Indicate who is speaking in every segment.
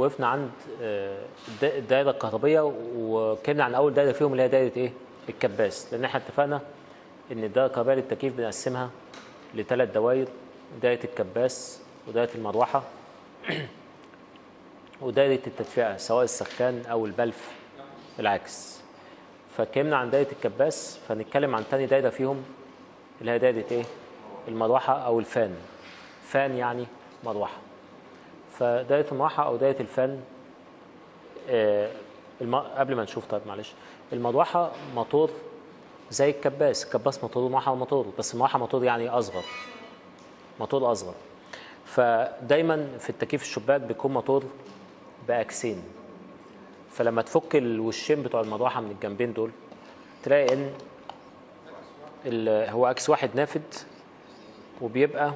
Speaker 1: وقفنا عند آه، الدا- الدائره الكهربيه وكنا عن اول دايره فيهم اللي هي دايره ايه الكباس لان احنا اتفقنا ان الدائره الكهربائيه للتكييف بنقسمها لثلاث دوائر دايره الكباس ودايره المروحه ودايره التدفئه سواء السخان او البلف العكس فاتكلمنا عن دايره الكباس فنتكلم عن تاني دايره فيهم اللي هي دايره ايه المروحه او الفان فان يعني مروحه فدايره المروحه او دايره الفان آه، الم... قبل ما نشوف طيب معلش المروحه موتور زي الكباس الكباس موتور والمروحه موتور بس المروحه موتور يعني اصغر موتور اصغر فدايما في التكييف الشباك بيكون موتور باكسين فلما تفك الوشين بتوع المروحه من الجنبين دول تلاقي ان ال- هو اكس واحد نافد وبيبقى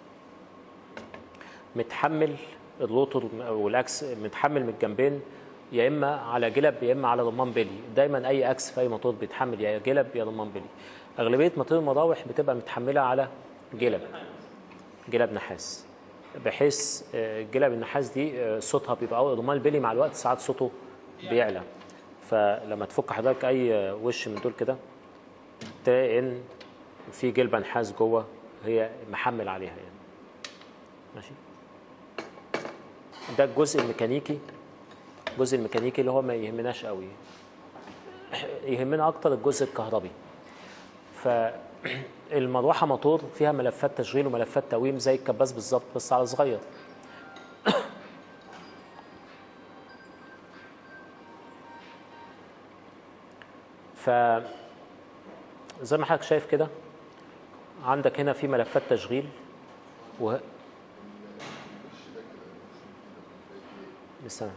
Speaker 1: متحمل الروتور او الاكس متحمل من الجنبين يا اما على جلب يا اما على رمان بلي دايما اي اكس في اي موتور بيتحمل يا جلب يا رمان بلي اغلبيه موتور المراوح بتبقى متحمله على جلب جلب نحاس بحيث آه، جلب النحاس دي آه، صوتها بيبقى قوي رمان البلي مع الوقت ساعات صوته بيعلى فلما تفك حضرتك اي آه، وش من دول كده تلاقي ان في جلبه نحاس جوه هي محمل عليها يعني ماشي ده الجزء الميكانيكي الجزء الميكانيكي اللي هو ما يهمناش قوي يهمنا اكتر الجزء الكهربي فالمروحه موتور فيها ملفات تشغيل وملفات تقويم زي الكباس بالظبط بس على صغير ف زي ما حضرتك شايف كده عندك هنا في ملفات تشغيل و استنى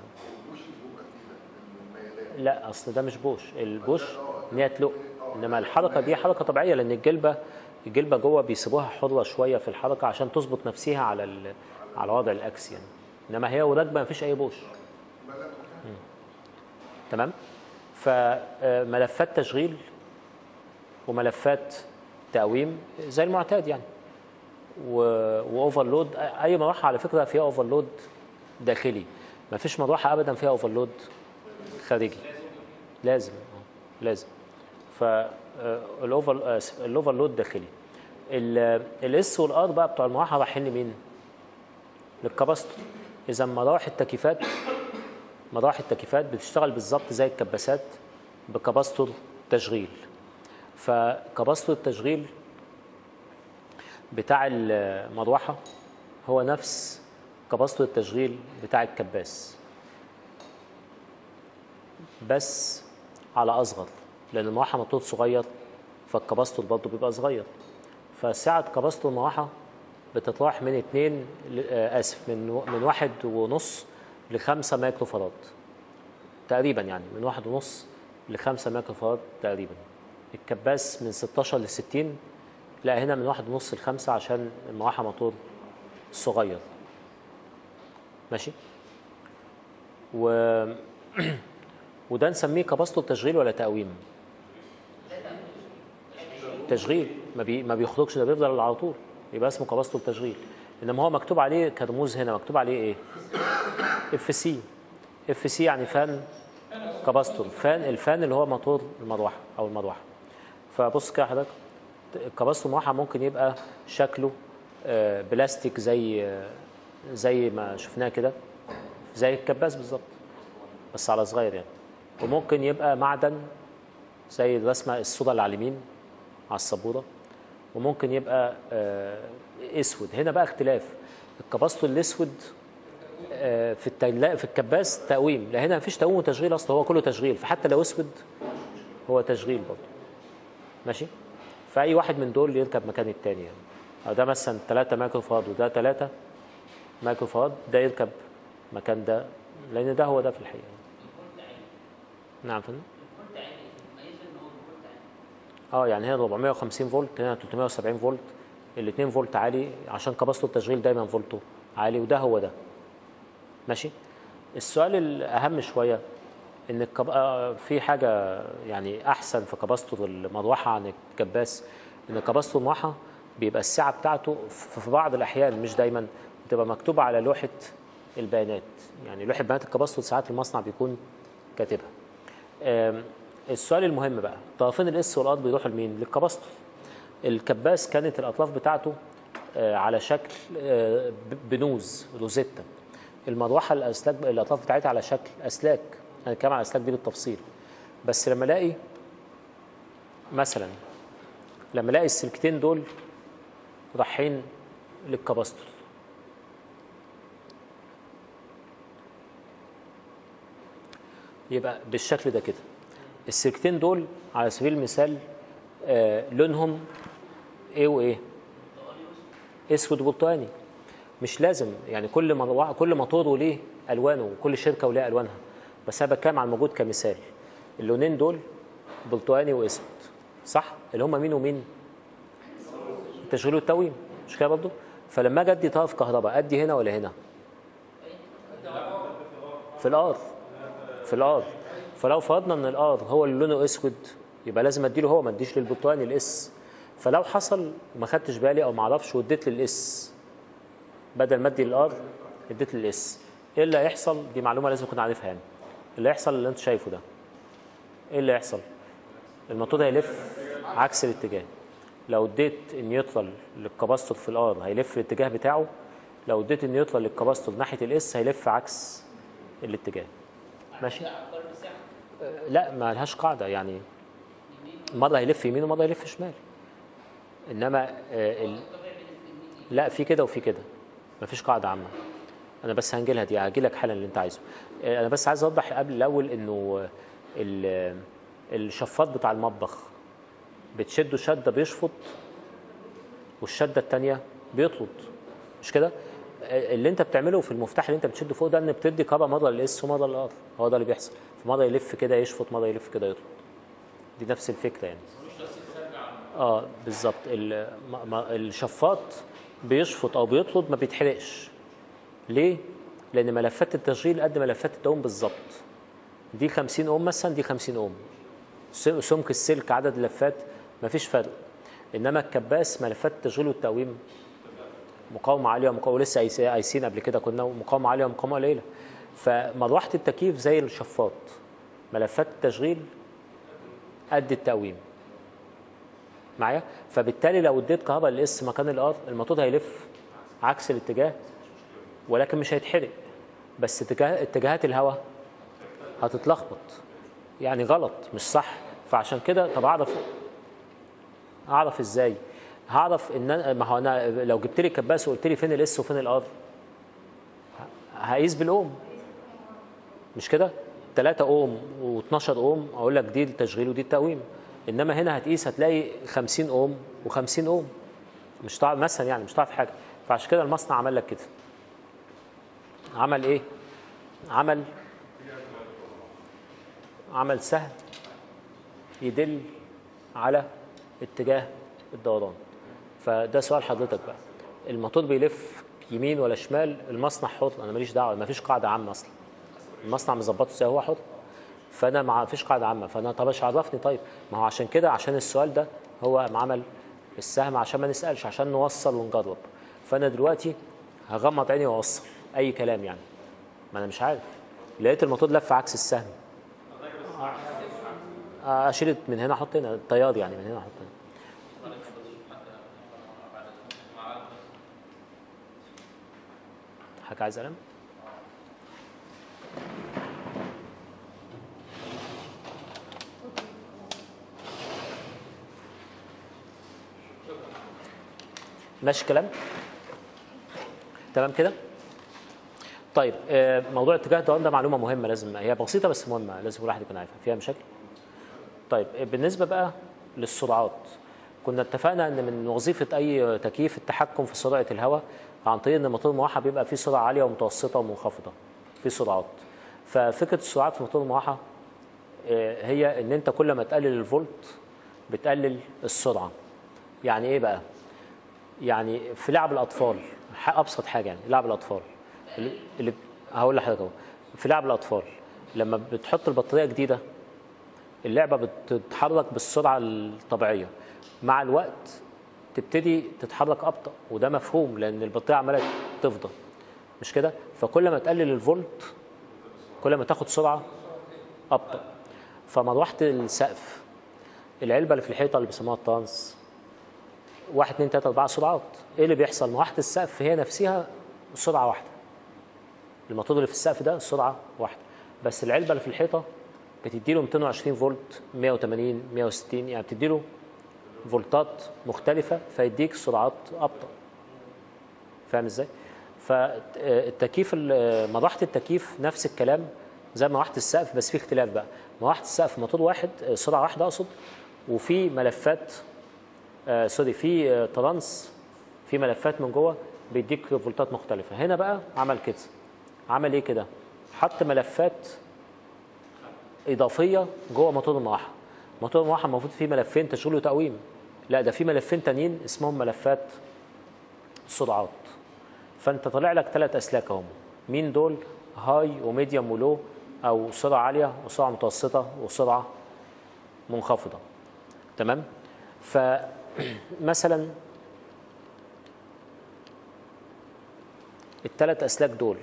Speaker 1: لا اصل ده مش بوش البوش ان هي تلق انما الحركه دي حركه طبيعيه لان الجلبه الجلبه جوه بيسيبوها حره شويه في الحركه عشان تظبط نفسها على ال... على وضع الاكس يعني انما هي وراكبه ما فيش اي بوش مم. تمام فملفات تشغيل وملفات تقويم زي المعتاد يعني و... واوفرلود اي مروحه على فكره فيها اوفرلود داخلي ما فيش مروحه ابدا فيها اوفرلود خارجي لازم آه، لازم فالاوفر الاوفرلود داخلي الاس والار بقى بتوع المروحه رايحين لمين؟ للكباستور اذا مراوح التكييفات مراوح التكييفات بتشتغل بالظبط زي الكباسات بكباستور تشغيل فكباستور التشغيل بتاع المروحه هو نفس كباستور التشغيل بتاع الكباس بس على اصغر لان المروحه موتور صغير فالكباستور برضه بيبقى صغير فسعه كباستور المروحه بتتراوح من 2 اسف من و- من واحد ونص لخمسة مايكرو فراد تقريبا يعني من واحد ونص لخمسة مايكرو فراد تقريبا الكباس من 16 ل 60 لا هنا من واحد ونص لخمسة عشان المروحه موتور صغير ماشي و وده نسميه كباستور تشغيل ولا تقويم تشغيل ما, بي... ما بيخرجش ده بيفضل على طول يبقى اسمه كباستور تشغيل انما هو مكتوب عليه كرموز هنا مكتوب عليه ايه اف سي اف سي يعني فان كباستور فان الفان اللي هو موتور المروحه او المروحه فبص كده حضرتك كباستور المروحه ممكن يبقى شكله آه، بلاستيك زي آه، زي ما شفناه كده زي الكباس بالظبط بس على صغير يعني وممكن يبقى معدن زي الرسمه الصوره اللي على اليمين على السبوره وممكن يبقى آه، اسود هنا بقى اختلاف الكباستور الاسود آه، في التلا... في الكباس تقويم لا هنا مفيش تقويم وتشغيل اصلا هو كله تشغيل فحتى لو اسود هو تشغيل برضه ماشي فاي واحد من دول يركب مكان التاني يعني أو ده مثلا 3 مايكرو فاراد وده 3 مايكرو فاراد ده يركب مكان ده لان ده هو ده في الحقيقه نعم فندم اه يعني هنا 450 فولت هنا 370 فولت الاثنين فولت عالي عشان كباستور التشغيل دايما فولته عالي وده هو ده ماشي السؤال الاهم شويه ان الكب... آه، في حاجه يعني احسن في كباستور المروحه عن الكباس ان كباستور المروحه بيبقى السعه بتاعته في في بعض الاحيان مش دايما بتبقى مكتوبه على لوحه البيانات يعني لوحه بيانات الكباستور ساعات المصنع بيكون كاتبها آم، السؤال المهم بقى طرفين الاس والار بيروحوا لمين للكباستور الكباس كانت الاطراف بتاعته آه، على شكل آه، ب- بنوز روزيتا المروحه الاسلاك الاطراف بتاعتها على شكل اسلاك انا كمان على الاسلاك دي بالتفصيل بس لما الاقي مثلا لما الاقي السلكتين دول رايحين للكباستور يبقى بالشكل ده كده السلكتين دول على سبيل المثال آه لونهم ايه وايه اسود وبرتقاني مش لازم يعني كل مروحه كل موتور وليه الوانه وكل شركه وليها الوانها بس انا بتكلم عن الموجود كمثال اللونين دول برتقاني واسود صح اللي هم مين ومين التشغيل والتقويم مش كده برضه فلما اجي ادي طرف كهرباء ادي هنا ولا هنا في الار في الار فلو فرضنا ان الار هو اللي لونه اسود يبقى لازم اديله هو ما اديش للبرتقاني الاس فلو حصل وما خدتش بالي او ما اعرفش واديت للاس بدل ما ادي للار اديت للاس ايه اللي هيحصل دي معلومه لازم اكون عارفها يعني اللي هيحصل اللي انت شايفه ده ايه اللي هيحصل الموتور هيلف عكس الاتجاه لو اديت النيوترال للكباستور في الار هيلف الاتجاه بتاعه لو اديت النيوترال للكباستور ناحيه الاس هيلف عكس الاتجاه ماشي آه، لا ما لهاش قاعده يعني مره هيلف يمين ومره هيلف شمال انما آه، ال... لا في كده وفي كده مفيش قاعده عامه انا بس هنجي لها دي هجي لك حالا اللي انت عايزه آه، انا بس عايز اوضح قبل الاول انه ال- الشفاط بتاع المطبخ بتشده شده بيشفط والشده الثانيه بيطرد مش كده آه، اللي انت بتعمله في المفتاح اللي انت بتشده فوق ده ان بتدي كهرباء مره للاس ومره للار هو ده اللي بيحصل فمره يلف كده يشفط مره يلف كده يطرد دي نفس الفكره يعني اه بالظبط ال- ما- ما- الشفاط بيشفط او بيطرد ما بيتحرقش ليه؟ لان ملفات التشغيل قد ملفات الدوام بالظبط دي 50 اوم مثلا دي 50 اوم س- سمك السلك عدد اللفات مفيش فرق انما الكباس ملفات التشغيل والتقويم مقاومه عاليه ومقاومه لسه قايس- قايسين قبل كده كنا مقاومه عاليه ومقاومه قليله فمروحه التكييف زي الشفاط ملفات التشغيل قد التقويم معايا فبالتالي لو اديت كهرباء للاس مكان الار الموتور هيلف عكس الاتجاه ولكن مش هيتحرق بس اتجاه اتجاهات الهواء هتتلخبط يعني غلط مش صح فعشان كده طب اعرف اعرف ازاي هعرف ان أنا ما هو انا لو جبت لي كباس وقلت لي فين الاس وفين الار هقيس بالاوم مش كده 3 اوم و12 اوم اقول لك دي التشغيل ودي التقويم انما هنا هتقيس هتلاقي 50 اوم و50 اوم مش تعرف مثلا يعني مش تعرف حاجه فعشان كده المصنع عمل لك كده عمل ايه عمل عمل سهم يدل على اتجاه الدوران فده سؤال حضرتك بقى الموتور بيلف يمين ولا شمال المصنع حر انا ماليش دعوه ما فيش قاعده عامه اصلا المصنع مظبطه زي هو حر فانا ما فيش قاعده عامه فانا طب ايش عرفني طيب ما هو عشان كده عشان السؤال ده هو عمل السهم عشان ما نسالش عشان نوصل ونجرب فانا دلوقتي هغمض عيني واوصل اي كلام يعني ما انا مش عارف لقيت الموتور لف عكس السهم آه، اشيل من هنا احط هنا التيار يعني من هنا احط هنا حضرتك عايز قلم؟ ماشي الكلام؟ تمام كده؟ طيب آه، موضوع اتجاه الدوران ده معلومه مهمه لازم هي بسيطه بس مهمه لازم كل واحد يكون عارفها فيها مشاكل؟ طيب آه، بالنسبه بقى للسرعات كنا اتفقنا ان من وظيفه اي تكييف التحكم في سرعه الهواء عن طريق ان الموتور المروحه بيبقى فيه سرعه عاليه ومتوسطه ومنخفضه في سرعات ففكره السرعات في موتور المروحه آه، هي ان انت كل ما تقلل الفولت بتقلل السرعه يعني ايه بقى يعني في لعب الاطفال ح- ابسط حاجه يعني لعب الاطفال اللي- اللي هقول لحضرتك اهو في لعب الاطفال لما بتحط البطاريه جديده اللعبه بتتحرك بالسرعه الطبيعيه مع الوقت تبتدي تتحرك ابطا وده مفهوم لان البطاريه عماله تفضى مش كده فكل ما تقلل الفولت كل ما تاخد سرعه ابطا فمروحه السقف العلبه اللي في الحيطه اللي بيسموها الترانس واحد اتنين تلاته اربعه سرعات ايه اللي بيحصل مروحه السقف هي نفسها سرعه واحده الموتور اللي في السقف ده سرعه واحده بس العلبه اللي في الحيطه بتدي له 220 فولت 180 160 يعني بتدي له فولتات مختلفه فيديك سرعات ابطا فاهم ازاي فالتكييف ال- مروحه التكييف نفس الكلام زي مروحه السقف بس في اختلاف بقى مروحه السقف موتور واحد آه، سرعه واحده اقصد وفي ملفات آه سوري في آه ترانس في ملفات من جوه بيديك فولتات مختلفه هنا بقى عمل كده عمل ايه كده حط ملفات اضافيه جوه موتور المروحه موتور المروحه المفروض فيه ملفين تشغيل وتقويم لا ده في ملفين تانيين اسمهم ملفات سرعات فانت طالع لك ثلاث اسلاك اهم مين دول هاي وميديوم ولو او سرعه عاليه وسرعه متوسطه وسرعه منخفضه تمام فمثلا الثلاث اسلاك دول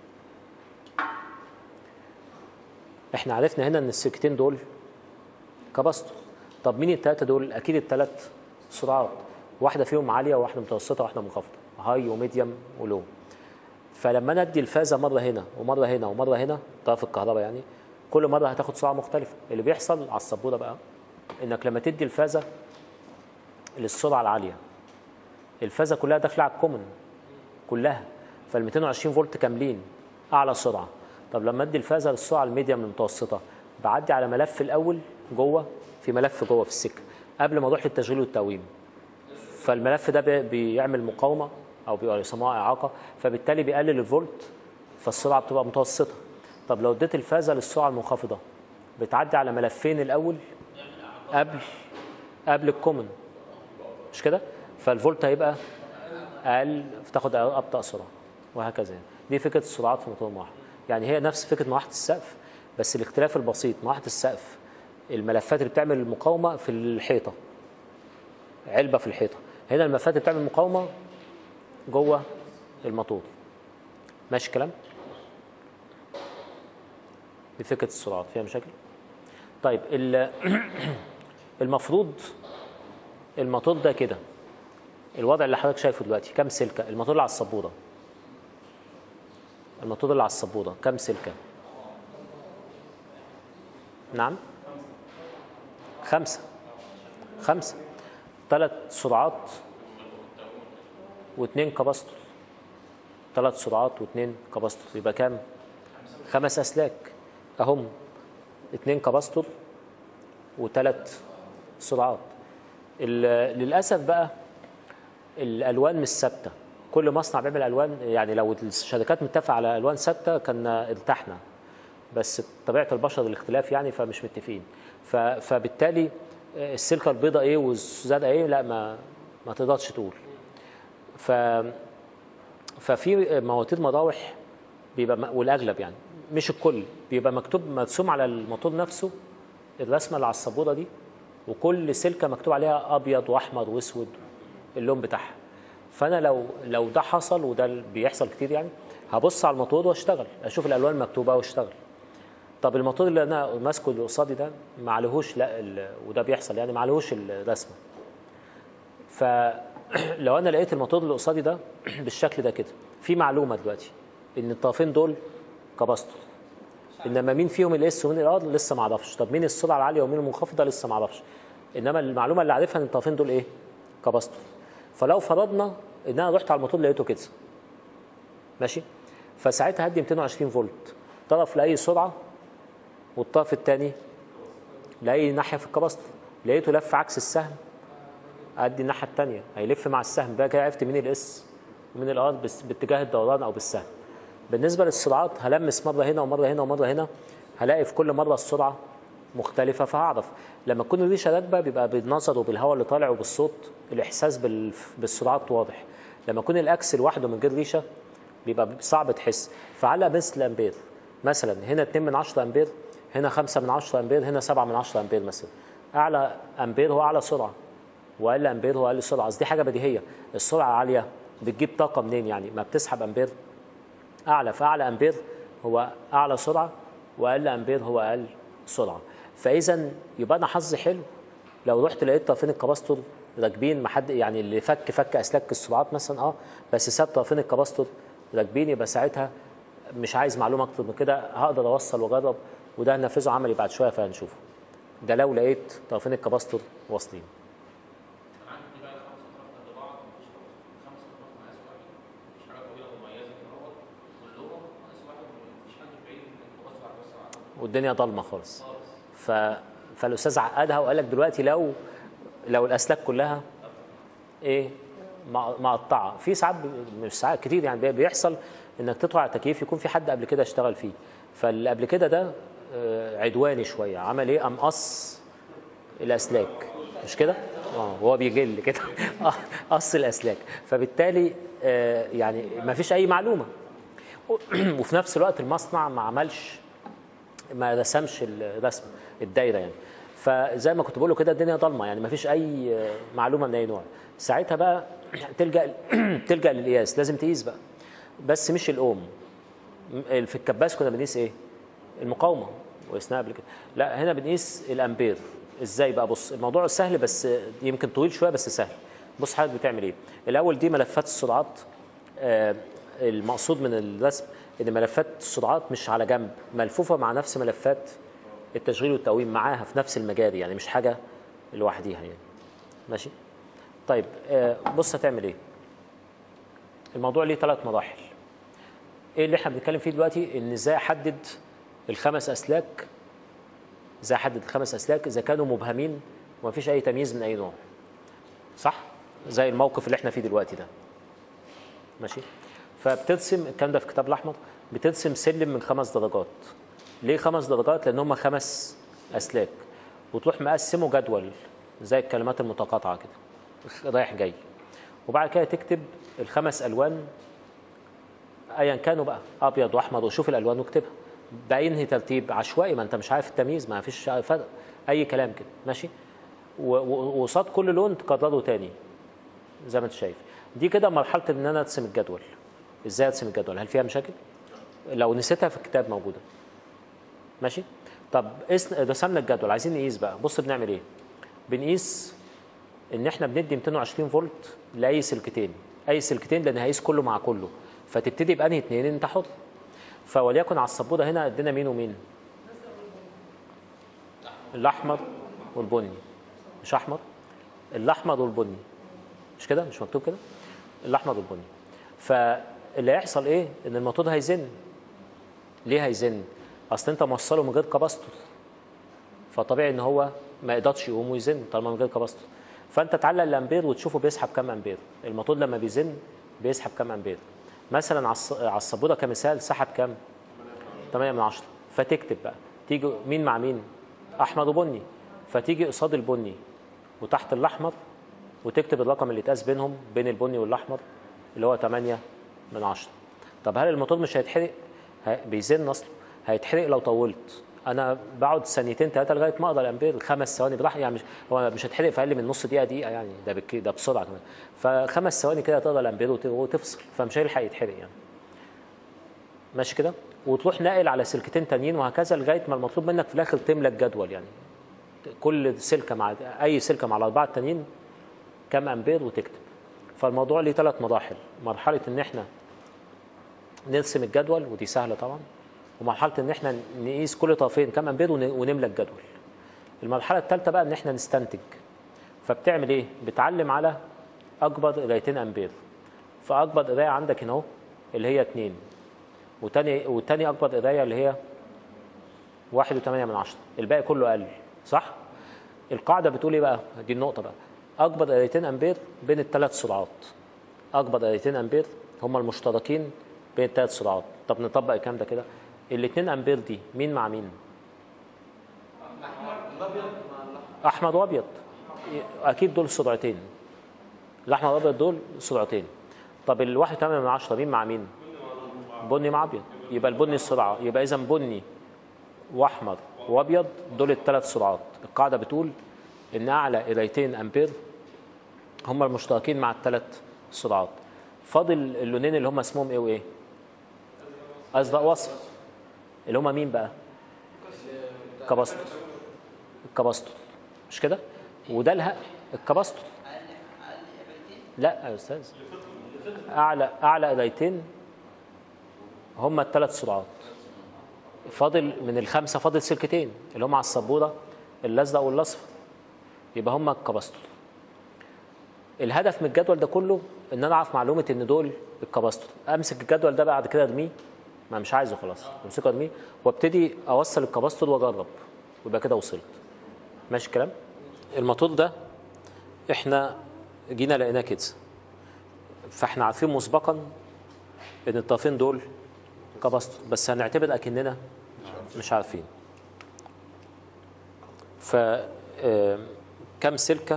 Speaker 1: احنا عرفنا هنا ان السلكتين دول كباستور طب مين الثلاثه دول اكيد الثلاث سرعات واحده فيهم عاليه وواحده متوسطه وواحده منخفضه هاي وميديوم ولو فلما ندي الفازه مره هنا ومره هنا ومره هنا طرف الكهرباء يعني كل مره هتاخد سرعه مختلفه اللي بيحصل على السبوره بقى انك لما تدي الفازه للسرعه العاليه الفازه كلها داخله على الكومن كلها فال 220 فولت كاملين اعلى سرعه طب لما ادي الفازه للسرعه الميديوم المتوسطه بعدي على ملف الاول جوه في ملف جوه في السكه قبل ما اروح للتشغيل والتقويم فالملف ده بي- بيعمل مقاومه او بيسموها اعاقه فبالتالي بيقلل الفولت فالسرعه بتبقى متوسطه طب لو اديت الفازه للسرعه المنخفضه بتعدي على ملفين الاول قبل قبل الكومن مش كده فالفولت هيبقى اقل فتاخد ابطا سرعه وهكذا يعني. دي فكره السرعات في موتور المروحه يعني هي نفس فكره مروحه السقف بس الاختلاف البسيط مروحه السقف الملفات اللي بتعمل المقاومه في الحيطه علبه في الحيطه هنا الملفات اللي بتعمل مقاومه جوه الموتور ماشي الكلام دي فكره السرعات فيها مشاكل طيب ال- المفروض الموتور ده كده الوضع اللي حضرتك شايفه دلوقتي كام سلكه الموتور اللي على السبوره الموتور اللي على السبوره كام سلكه نعم خمسه خمسه ثلاث سرعات واثنين كباستور ثلاث سرعات واثنين كباستور يبقى كام خمس اسلاك اهم اثنين كباستور وثلاث سرعات ال- للاسف بقى الالوان مش ثابته كل مصنع بيعمل الوان يعني لو الشركات متفقه على الوان ثابته كان ارتحنا بس طبيعه البشر الاختلاف يعني فمش متفقين ف- فبالتالي السلكه البيضاء ايه والزرقاء ايه لا ما ما تقدرش تقول ف ففي مواتير مراوح بيبقى م- والاغلب يعني مش الكل بيبقى مكتوب مرسوم على الموتور نفسه الرسمه اللي على السبوره دي وكل سلكه مكتوب عليها ابيض واحمر واسود اللون بتاعها فانا لو لو ده حصل وده ال- بيحصل كتير يعني هبص على الموتور واشتغل اشوف الالوان مكتوبه واشتغل طب الموتور اللي انا ماسكه اللي قصادي ده ما عليهوش لا ال- وده بيحصل يعني ما عليهوش الرسمه فلو انا لقيت الموتور اللي قصادي ده بالشكل ده كده في معلومه دلوقتي ان الطرفين دول كباستور انما مين فيهم الاس ومين الار لسه ما اعرفش طب مين السرعه العاليه ومين المنخفضه لسه ما اعرفش انما المعلومه اللي عارفها ان الطرفين دول ايه كباستور فلو فرضنا ان انا رحت على الموتور لقيته كده ماشي فساعتها هدي 220 فولت طرف لاي سرعه والطرف الثاني لاي ناحيه في الكباستور لقيته لف عكس السهم ادي الناحيه الثانيه هيلف مع السهم بقى كده عرفت مين الاس ومين الار بس باتجاه الدوران او بالسهم بالنسبه للسرعات هلمس مره هنا ومره هنا ومره هنا هلاقي في كل مره السرعه مختلفه فهعرف لما تكون الريشه راكبه بيبقى بالنظر وبالهواء اللي طالع وبالصوت الاحساس بال- بالسرعات واضح لما يكون الاكس لوحده من غير ريشه بيبقى صعب تحس فعلى مثل امبير مثلا هنا 2 من 10 امبير هنا 5 من 10 امبير هنا 7 من 10 امبير مثلا اعلى امبير هو اعلى سرعه واقل امبير هو اقل سرعه قصدي حاجه بديهيه السرعه عاليه بتجيب طاقه منين يعني ما بتسحب امبير اعلى فاعلى امبير هو اعلى سرعه واقل امبير هو اقل سرعه فاذا يبقى انا حظي حلو لو رحت لقيت طرفين الكباستور راكبين ما حد يعني اللي فك فك اسلاك السرعات مثلا اه بس ساب طرفين الكباستور راكبين يبقى ساعتها مش عايز معلومه اكتر من كده هقدر اوصل واجرب وده هنفذه عملي بعد شويه فهنشوفه ده لو لقيت طرفين الكباستور واصلين
Speaker 2: عندي بقى خمس اطراف قد بعض مفيش خمس اطراف مقاس واحد مفيش حاجه طويله مميزه كده هو كلهم مقاس واحد مفيش حد بعيد من الكباس على بس على
Speaker 1: والدنيا ضلمه خالص
Speaker 2: خالص
Speaker 1: ف... فالاستاذ عقدها وقال لك دلوقتي لو لو الاسلاك كلها ايه مع- مقطعه في ساعات ب- مش ساعات كتير يعني بي- بيحصل انك تطلع على التكييف يكون في حد قبل كده اشتغل فيه فاللي قبل كده ده آه، عدواني شويه عمل ايه قام قص الاسلاك مش كده اه هو بيجل كده قص الاسلاك فبالتالي آه، يعني ما فيش اي معلومه وفي نفس الوقت المصنع ما عملش ما رسمش الرسم الدايره يعني فزي ما كنت بقول له كده الدنيا ضلمه يعني ما فيش اي معلومه من اي نوع ساعتها بقى تلجا تلجا للقياس لازم تقيس بقى بس مش الاوم م- في الكباس كنا بنقيس ايه المقاومه وقسناها قبل كده لا هنا بنقيس الامبير ازاي بقى بص الموضوع سهل بس يمكن طويل شويه بس سهل بص حضرتك بتعمل ايه الاول دي ملفات السرعات آه، المقصود من الرسم ان ملفات السرعات مش على جنب ملفوفه مع نفس ملفات التشغيل والتقويم معاها في نفس المجاري يعني مش حاجه لوحديها يعني ماشي طيب آه، بص هتعمل ايه الموضوع ليه ثلاث مراحل ايه اللي احنا بنتكلم فيه دلوقتي ان ازاي احدد الخمس اسلاك ازاي احدد الخمس اسلاك اذا كانوا مبهمين ومفيش اي تمييز من اي نوع صح زي الموقف اللي احنا فيه دلوقتي ده ماشي فبترسم الكلام ده في الكتاب الاحمر بترسم سلم من خمس درجات ليه خمس درجات لان هم خمس اسلاك وتروح مقسمه جدول زي الكلمات المتقاطعه كده رايح جاي وبعد كده تكتب الخمس الوان ايا كانوا بقى ابيض واحمر وشوف الالوان واكتبها بأنهي ترتيب عشوائي ما انت مش عارف التمييز ما فيش فرق اي كلام كده ماشي و- و- وقصاد كل لون تكرره تاني زي ما انت شايف دي كده مرحله ان انا ارسم الجدول ازاي ارسم الجدول هل فيها مشاكل لو نسيتها في الكتاب موجوده ماشي طب اس- رسمنا الجدول عايزين نقيس بقى بص بنعمل ايه بنقيس ان احنا بندي 220 فولت لاي سلكتين اي سلكتين لان هيقيس كله مع كله فتبتدي بانهي اتنين انت حر فوليكن على السبوره هنا ادينا مين ومين الاحمر والبني مش احمر الاحمر والبني مش كده مش مكتوب كده الاحمر والبني فاللي هيحصل ايه ان الموتور هيزن ليه هيزن اصل انت موصله من غير كباستور فطبيعي ان هو ما يقدرش يقوم ويزن طالما من غير كباستور فانت تعلق الامبير وتشوفه بيسحب كام امبير الموتور لما بيزن بيسحب كام امبير مثلا على الص- على السبوره كمثال سحب كام 8 من 10 فتكتب بقى تيجي مين مع مين احمر وبني فتيجي قصاد البني وتحت الاحمر وتكتب الرقم اللي اتقاس بينهم بين البني والاحمر اللي هو 8 من 10 طب هل الموتور مش هيتحرق ه- بيزن اصله هيتحرق لو طولت انا بقعد ثانيتين ثلاثه لغايه ما اقدر الامبير خمس ثواني براحتي يعني مش هو مش هيتحرق في اقل من نص دقيقه دقيقه يعني ده بك ده بسرعه كمان فخمس ثواني كده تقدر الامبير وت- وتفصل فمش هيلحق يتحرق يعني ماشي كده وتروح ناقل على سلكتين تانيين وهكذا لغايه ما المطلوب منك في الاخر تملى الجدول يعني كل سلكه مع اي سلكه مع الاربعه التانيين كام امبير وتكتب فالموضوع ليه ثلاث مراحل مرحله ان احنا نرسم الجدول ودي سهله طبعا ومرحله ان احنا نقيس كل طرفين كام امبير ون- ونملى الجدول المرحله الثالثه بقى ان احنا نستنتج فبتعمل ايه بتعلم على اكبر قرايتين امبير فاكبر قرايه عندك هنا اهو اللي هي 2 وتاني وتاني اكبر قرايه اللي هي واحد وثمانية من عشرة الباقي كله أقل صح؟ القاعدة بتقول إيه بقى؟ دي النقطة بقى أكبر قرايتين أمبير بين الثلاث سرعات أكبر قرايتين أمبير هم المشتركين بين الثلاث سرعات طب نطبق الكلام ده كده الاثنين أمبير دي مين مع مين؟ أحمر وأبيض أكيد دول سرعتين الأحمر والأبيض دول سرعتين طب الواحد وثمانية من عشرة مين مع مين؟ بني مع ابيض يبقى البني السرعه يبقى اذا بني واحمر وابيض دول الثلاث سرعات القاعده بتقول ان اعلى قرايتين امبير هم المشتركين مع الثلاث سرعات فاضل اللونين اللي هم اسمهم ايه وايه اصدق وصف اللي هم مين بقى الكباستور الكباستور مش كده وده الهق الكباستور لا يا استاذ اعلى اعلى قرايتين هم الثلاث سرعات فاضل من الخمسه فاضل سلكتين اللي هم على السبوره الازرق والاصفر يبقى هم الكباستور الهدف من الجدول ده كله ان انا اعرف معلومه ان دول الكباستور امسك الجدول ده بعد كده ارميه ما مش عايزه خلاص امسكه ارميه وابتدي اوصل الكباستور واجرب ويبقى كده وصلت ماشي الكلام الموتور ده احنا جينا لقيناه كده فاحنا عارفين مسبقا ان الطرفين دول كباستور بس هنعتبر اكننا مش عارفين ف آه، كم سلكه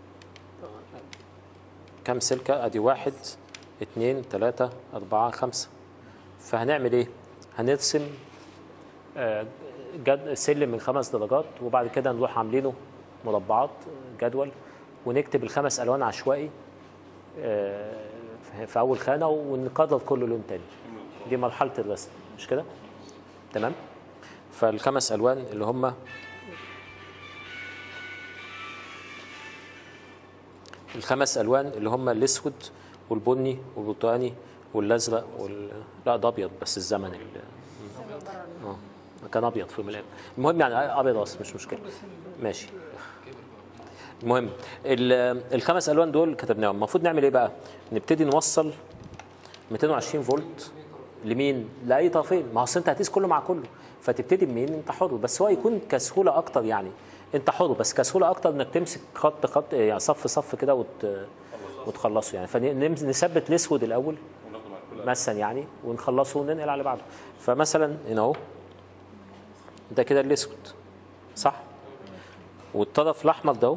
Speaker 1: كم سلكة؟ أدي واحد اتنين تلاتة أربعة خمسة فهنعمل إيه؟ هنرسم آه، جد سلم من خمس درجات وبعد كده نروح عاملينه مربعات جدول ونكتب الخمس ألوان عشوائي آه، في- في أول خانة ونقرر كل لون تاني دي مرحلة الرسم مش كده؟ تمام؟ فالخمس ألوان اللي هم الخمس الوان اللي هم الاسود والبني والبرتقاني والازرق وال... لا ده ابيض بس الزمن ال... اه كان ابيض في ملاب المهم يعني ابيض اصلا مش مشكله ماشي المهم ال- الخمس الوان دول كتبناهم المفروض نعمل ايه بقى نبتدي نوصل 220 فولت لمين لاي طرفين ما هو أصل انت هتقيس كله مع كله فتبتدي بمين انت حر بس هو يكون كسهوله اكتر يعني انت حر بس كسهوله اكتر انك تمسك خط خط يعني صف صف كده وت... وتخلصه يعني فنثبت الاسود الاول مثلا يعني ونخلصه وننقل على اللي بعده فمثلا هنا اهو ده كده الاسود صح والطرف الاحمر ده اهو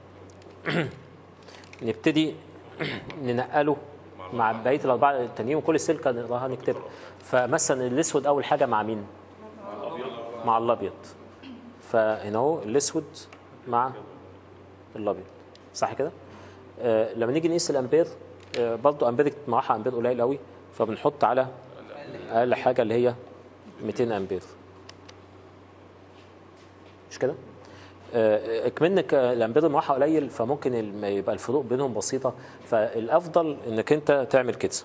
Speaker 1: نبتدي ننقله مع بقيه الاربعه التانيين وكل سلكه نقراها نكتبها فمثلا الاسود اول حاجه مع مين؟ مع الابيض فهنا اهو الاسود مع الابيض صح كده؟ آه لما نيجي نقيس الامبير آه برضه امبير معاها امبير قليل قوي فبنحط على اقل حاجه اللي هي 200 امبير مش كده؟ آه، اكمنك الامبير المروحه قليل فممكن الم- يبقى الفروق بينهم بسيطه فالافضل انك انت تعمل كده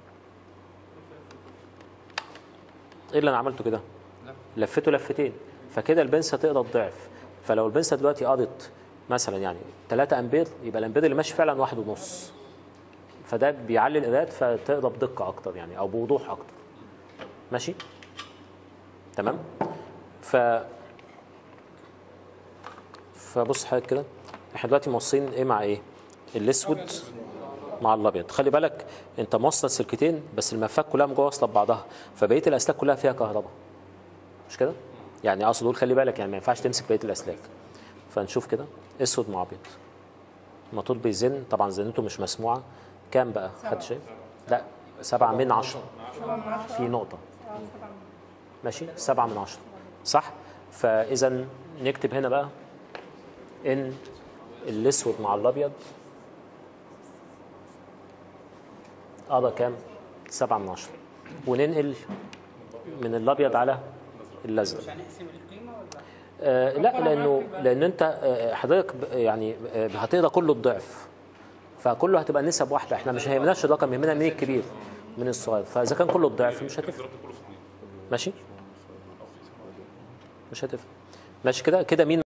Speaker 1: ايه اللي انا عملته كده لفته لفتين فكده البنسه تقدر الضعف فلو البنسه دلوقتي قضت مثلا يعني 3 امبير يبقى الامبير اللي ماشي فعلا واحد ونص فده بيعلي القراءات فتقرا بدقه اكتر يعني او بوضوح اكتر ماشي تمام ف فبص حضرتك كده احنا دلوقتي موصلين ايه مع ايه الاسود مع الابيض خلي بالك انت موصل سلكتين بس المفاك كلها من جوه واصله ببعضها فبقيه الاسلاك كلها فيها كهرباء مش كده يعني اقصد اقول خلي بالك يعني ما ينفعش تمسك بقيه الاسلاك فنشوف كده اسود مع ابيض الموتور بيزن طبعا زنته مش مسموعه كام بقى حد شايف لا سبعة من عشرة في نقطة ماشي سبعة من عشرة صح فإذا نكتب هنا بقى إن الأسود مع الأبيض قضى كام؟ سبعة من عشرة وننقل من الأبيض على الأزرق
Speaker 3: مش هنقسم القيمه ولا
Speaker 1: آه لا لانه لان انت آه، حضرتك ب- يعني آه، هتقرا كله الضعف فكله هتبقى نسب واحده احنا مش هيهمناش الرقم يهمنا مين الكبير من الصغير فاذا كان كله الضعف مش هتفرق ماشي مش هتفرق ماشي كده كده مين